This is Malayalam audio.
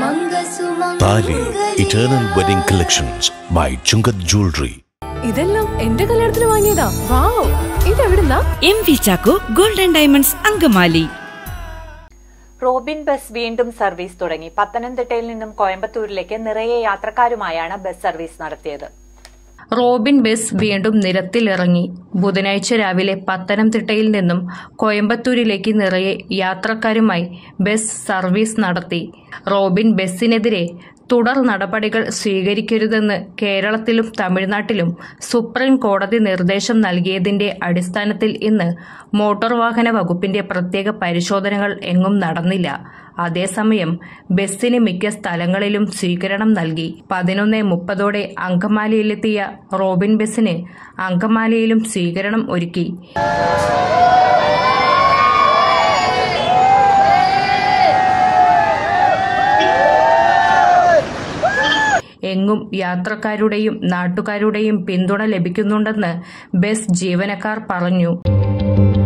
താലി eternal wedding collections by Chungath jewellery ഇതെല്ലാം എന്റെ കല്യാണത്തിന് വാങ്ങിയതാ വാവ് ഇതെവിടുന്നാ M V Chacko golden diamonds Angamaly Robin bus വീണ്ടും സർവീസ് തുടങ്ങി പത്തനംതിട്ടയിൽ നിന്നും കോയമ്പത്തൂരിലേക്ക് നിറയെ യാത്രക്കാരുമായാണ് ബസ് സർവീസ് നടത്തിയത് റോബിൻ ബസ് വീണ്ടും നിരത്തിലിറങ്ങി ബുധനാഴ്ച രാവിലെ പത്തനംതിട്ടയിൽ നിന്നും കോയമ്പത്തൂരിലേക്ക് നിറയെ യാത്രക്കാരുമായി ബസ് സർവീസ് നടത്തി റോബിൻ ബസ്സിനെതിരെ തുടർ നടപടികൾ സ്വീകരിക്കരുതെന്ന് കേരളത്തിലും തമിഴ്നാട്ടിലും സുപ്രീം കോടതി നിർദ്ദേശം നൽകിയതിന്റെ അടിസ്ഥാനത്തിൽ ഇന്ന് മോട്ടോർ വാഹന വകുപ്പിന്റെ പ്രത്യേക പരിശോധനകൾ എങ്ങും നടന്നില്ല അതേസമയം ബസ്സിന് മിക്ക സ്ഥലങ്ങളിലും സ്വീകരണം നൽകി പതിനൊന്ന് മുപ്പതോടെ അങ്കമാലിയിലെത്തിയ റോബിൻ ബസ്സിന് അങ്കമാലിയിലും സ്വീകരണം ഒരുക്കി എങ്ങും യാത്രക്കാരുടെയും നാട്ടുകാരുടെയും പിന്തുണ ലഭിക്കുന്നുണ്ടെന്ന് ബസ് ജീവനക്കാർ പറഞ്ഞു